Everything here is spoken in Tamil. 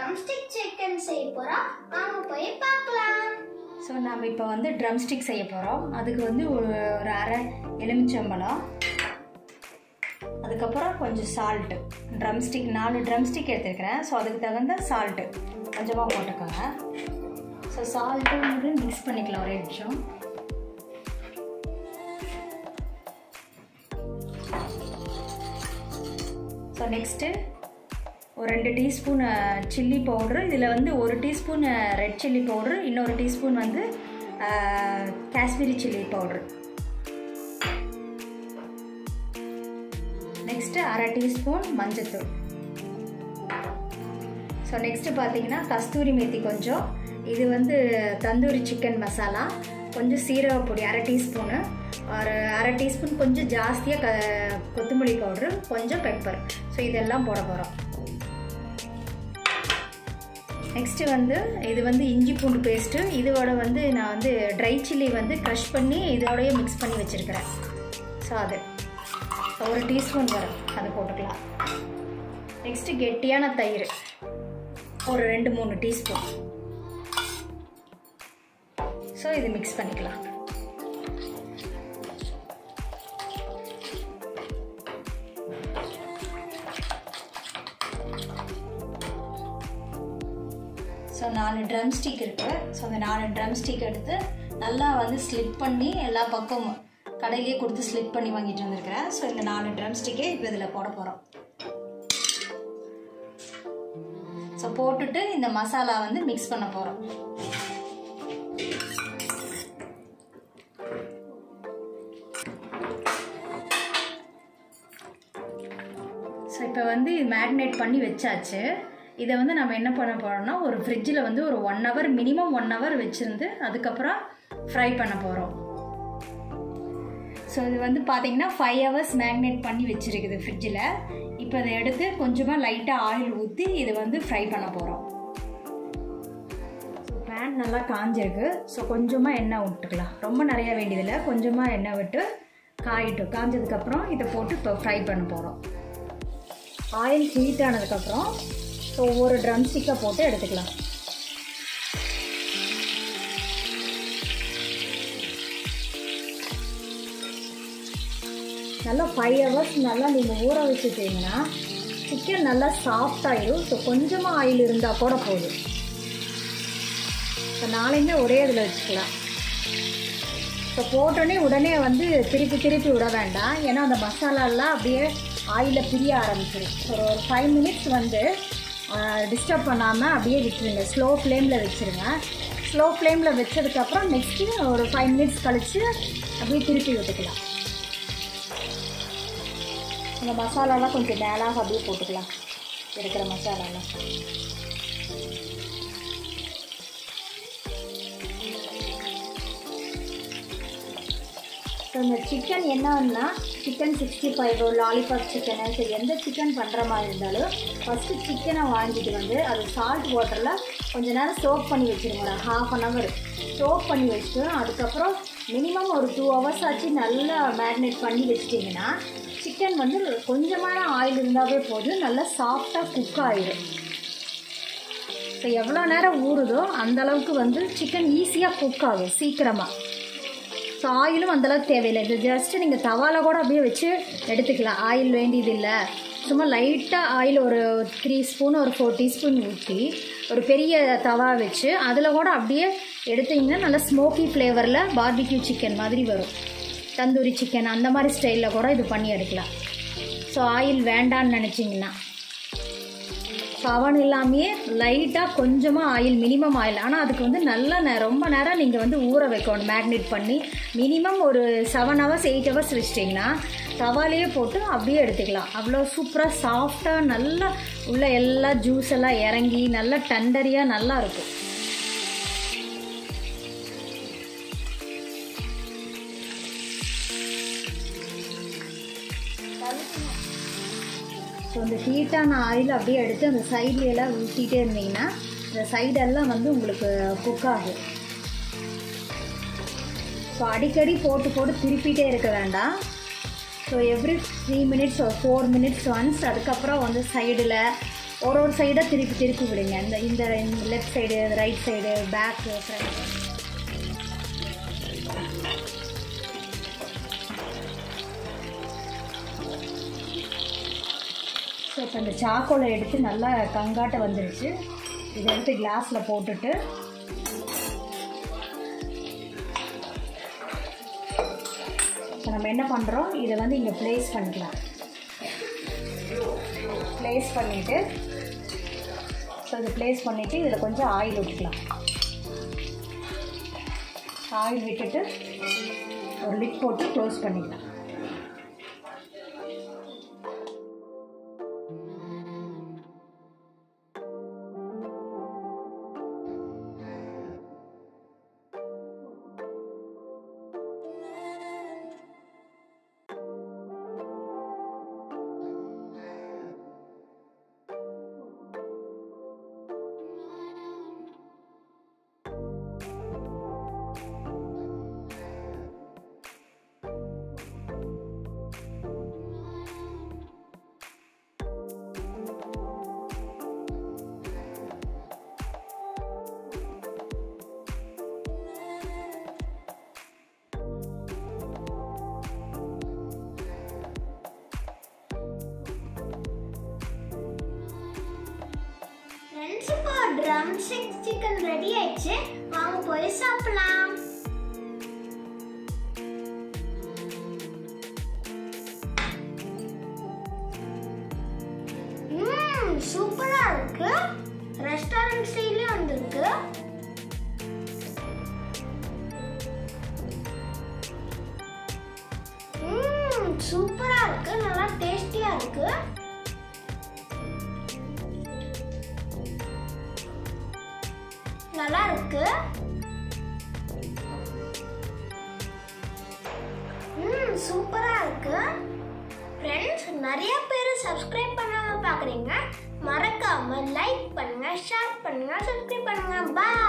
ட்ரம்ஸ்டிக் சிக்கன் செய்ய போறோம் வாங்க போய் பார்க்கலாம் ஸோ நம்ம இப்போ வந்து ட்ரம் ஸ்டிக் செய்ய போகிறோம் அதுக்கு வந்து ஒரு ஒரு அரை எலுமிச்சம்பழம் அதுக்கப்புறம் கொஞ்சம் சால்ட்டு ட்ரம் ஸ்டிக் நாலு ட்ரம் ஸ்டிக் எடுத்துருக்கிறேன் ஸோ அதுக்கு தகுந்த சால்ட்டு கொஞ்சமாக போட்டுக்கோங்க ஸோ சால்ட்டு வந்து மிக்ஸ் பண்ணிக்கலாம் ஒரே நிமிஷம் ஸோ நெக்ஸ்ட்டு ஒரு ரெண்டு டீஸ்பூன் சில்லி பவுட்ரு இதில் வந்து ஒரு டீஸ்பூன் ரெட் சில்லி பவுட்ரு இன்னொரு டீஸ்பூன் வந்து அஹ், காஷ்மீரி சில்லி பவுட்ரு நெக்ஸ்ட்டு அரை டீஸ்பூன் மஞ்சத்தூள் ஸோ நெக்ஸ்ட்டு பார்த்தீங்கன்னா கஸ்தூரி மேத்தி கொஞ்சம் இது வந்து தந்தூரி சிக்கன் மசாலா கொஞ்சம் சீரகப்பொடி அரை டீஸ்பூனு ஒரு அரை டீஸ்பூன் கொஞ்சம் ஜாஸ்தியாக க கொத்தமல்லி பவுட்ரு கொஞ்சம் பெப்பர் ஸோ இதெல்லாம் போட போகிறோம் நெக்ஸ்ட்டு வந்து இது வந்து இஞ்சி பூண்டு பேஸ்ட்டு இதோட வந்து நான் வந்து ட்ரை சில்லி வந்து க்ரஷ் பண்ணி இதோடய மிக்ஸ் பண்ணி வச்சுருக்கிறேன் ஸோ அது ஒரு டீஸ்பூன் வரும் அதை போட்டுக்கலாம் நெக்ஸ்ட்டு கெட்டியான தயிர் ஒரு ரெண்டு மூணு டீஸ்பூன் ஸோ இது மிக்ஸ் பண்ணிக்கலாம் ஸோ நாலு ட்ரம் ஸ்டிக் இருக்குது ஸோ அந்த நாலு ட்ரம் ஸ்டிக் எடுத்து நல்லா வந்து ஸ்லிப் பண்ணி எல்லா பக்கமும் கடையிலேயே கொடுத்து ஸ்லிப் பண்ணி வாங்கிட்டு வந்திருக்கிறேன் ஸோ இந்த நாலு ட்ரம் ஸ்டிக்கே இப்போ இதில் போட போகிறோம் ஸோ போட்டுட்டு இந்த மசாலா வந்து மிக்ஸ் பண்ண போகிறோம் ஸோ இப்போ வந்து மேக்னேட் பண்ணி வச்சாச்சு இதை வந்து நம்ம என்ன பண்ண போகிறோம்னா ஒரு ஃப்ரிட்ஜில் வந்து ஒரு one hour minimum one hour வச்சுருந்து அதுக்கப்புறம் ஃப்ரை பண்ண போகிறோம் ஸோ இது வந்து பார்த்தீங்கன்னா ஃபைவ் ஹவர்ஸ் மேக்னேட் பண்ணி வச்சுருக்குது ஃப்ரிட்ஜில் இப்போ அதை எடுத்து கொஞ்சமாக லைட்டாக ஆயில் ஊற்றி இதை வந்து ஃப்ரை பண்ண போகிறோம் ஸோ பேன் நல்லா காஞ்சிருக்கு ஸோ கொஞ்சமாக எண்ணெய் விட்டுக்கலாம் ரொம்ப நிறைய வேண்டியதில்லை கொஞ்சமாக எண்ணெய் விட்டு காயிட்டும் காஞ்சதுக்கப்புறம் இதை போட்டு இப்போ ஃப்ரை பண்ண போகிறோம் ஆயில் ஹீட் ஆனதுக்கப்புறம் ஸோ ஒவ்வொரு ட்ரம் ஸ்டிக்கை போட்டு எடுத்துக்கலாம் நல்லா ஃபைவ் ஹவர்ஸ் நல்லா நீங்கள் ஊற வச்சுட்டீங்கன்னா சிக்கன் நல்லா சாஃப்ட் ஆயிடும் ஸோ கொஞ்சமாக ஆயில் இருந்தால் கூட போதும் இப்போ நாளையுமே ஒரே இதில் வச்சுக்கலாம் இப்போ போட்டோன்னே உடனே வந்து திருப்பி திருப்பி விட வேண்டாம் ஏன்னா அந்த மசாலாலாம் அப்படியே ஆயிலில் பிரிய ஆரம்பிச்சிடும் ஒரு ஒரு ஃபைவ் மினிட்ஸ் வந்து டிஸ்டர்ப் பண்ணாமல் அப்படியே விட்டுருங்க ஸ்லோ ஃப்ளேமில் வச்சுருங்க ஸ்லோ ஃப்ளேமில் வச்சதுக்கப்புறம் நெக்ஸ்ட்டு ஒரு ஃபைவ் மினிட்ஸ் கழித்து அப்படியே திருப்பி விட்டுக்கலாம் அந்த மசாலாலாம் கொஞ்சம் மேலாக அப்படியே போட்டுக்கலாம் இருக்கிற மசாலாலாம் ஸோ இந்த சிக்கன் என்னன்னா chicken sixty five lollipop chicken சரி எந்த சிக்கன் பண்ணுற மாதிரி இருந்தாலும் ஃபஸ்ட்டு சிக்கனை வாங்கிட்டு வந்து அது சால்ட் வாட்டரில் கொஞ்ச நேரம் சோப் பண்ணி வச்சுருங்க ஒரு ஹாஃப் அன் ஹவர் சோப் பண்ணி வச்சுட்டு அதுக்கப்புறம் மினிமம் ஒரு டூ ஹவர்ஸ் ஆச்சு நல்லா மேரினேட் பண்ணி வச்சிட்டிங்கன்னா சிக்கன் வந்து கொஞ்சமான ஆயில் இருந்தாவே போதும் நல்லா சாஃப்டாக குக் ஆயிடும் ஸோ எவ்வளோ நேரம் ஊறுதோ அந்த அளவுக்கு வந்து சிக்கன் ஈஸியாக குக் ஆகும் சீக்கிரமாக ஸோ ஆயிலும் அந்தளவுக்கு தேவையில்லை இது ஜஸ்ட்டு நீங்கள் தவால கூட அப்படியே வச்சு எடுத்துக்கலாம் ஆயில் வேண்டியது இல்லை சும்மா லைட்டாக ஆயில் ஒரு த்ரீ ஸ்பூன் ஒரு ஃபோர் டீஸ்பூன் ஊற்றி ஒரு பெரிய தவா வச்சு அதில் கூட அப்படியே எடுத்தீங்கன்னா நல்லா ஸ்மோக்கி ஃப்ளேவரில் பார்பிக்யூ சிக்கன் மாதிரி வரும் தந்தூரி சிக்கன் அந்த மாதிரி ஸ்டைலில் கூட இது பண்ணி எடுக்கலாம் ஸோ ஆயில் வேண்டான்னு நினச்சிங்கன்னா ஸோ அவன் இல்லாமையே லைட்டாக கொஞ்சமாக ஆயில் மினிமம் ஆயில் ஆனால் அதுக்கு வந்து நல்ல நே ரொம்ப நேரம் நீங்கள் வந்து ஊற வைக்கணும் மேக்னேட் பண்ணி மினிமம் ஒரு செவன் ஹவர்ஸ் எயிட் ஹவர்ஸ் வச்சிட்டிங்கன்னா தவாலேயே போட்டு அப்படியே எடுத்துக்கலாம் அவ்வளோ சூப்பராக சாஃப்டாக நல்லா உள்ள எல்லா ஜூஸ் எல்லாம் இறங்கி நல்லா டண்டரியாக நல்லா இருக்கும் ஸோ இந்த ஹீட்டான ஆயில் அப்படியே எடுத்து அந்த சைட்ல எல்லாம் ஊற்றிட்டே இருந்தீங்கன்னா இந்த சைடெல்லாம் வந்து உங்களுக்கு குக் ஆகும் ஸோ அடிக்கடி போட்டு போட்டு திருப்பிட்டே இருக்க வேண்டாம் ஸோ எவ்ரி த்ரீ மினிட்ஸ் ஒரு ஃபோர் மினிட்ஸ் ஒன்ஸ் அதுக்கப்புறம் வந்து சைடில் ஒரு ஒரு சைடாக திருப்பி திருப்பி விடுங்க இந்த இந்த left side right side back front so இப்போ இந்த சாக்கோலை எடுத்து நல்லா கங்காட்ட வந்துருச்சு இதை எடுத்து கிளாஸில் போட்டுட்டு இப்போ நம்ம என்ன பண்ணுறோம் இதை வந்து இங்கே ப்ளேஸ் பண்ணிக்கலாம் ப்ளேஸ் பண்ணிவிட்டு ஸோ இதை ப்ளேஸ் பண்ணிவிட்டு இதில் கொஞ்சம் ஆயில் விட்டுக்கலாம் ஆயில் விட்டுட்டு ஒரு லிட் போட்டு க்ளோஸ் பண்ணிக்கலாம் ஃப்ரெண்ட்ஸ் இப்போ ட்ரம் ஸ்டிக் சிக்கன் ரெடி ஆயிடுச்சு வாங்க போய் சாப்பிடலாம் ம்ம் சூப்பரா இருக்கு ரெஸ்டாரண்ட் ஸ்டைலே வந்திருக்கு ம்ம் சூப்பரா இருக்கு நல்லா டேஸ்டியா இருக்கு நல்லா இருக்கு ம் சூப்பரா இருக்கு ஃப்ரெண்ட்ஸ் நிறைய பேர் சப்ஸ்கிரைப் பண்ணாம பாக்குறீங்க மறக்காம லைக் பண்ணுங்க ஷேர் பண்ணுங்க சப்ஸ்கிரைப் பண்ணுங்க பாய்